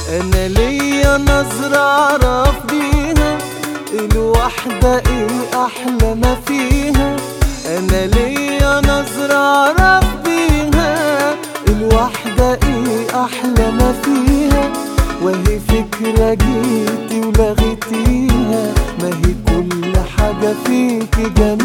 انا ليا نظرة اعرف بيها الواحدة ايه احلى ما فيها انا ليا نظرة اعرف بيها الواحدة ايه احلى ما فيها وهي فكرة جيتي ولغيتيها ما هي كل حاجة فيكي جميلة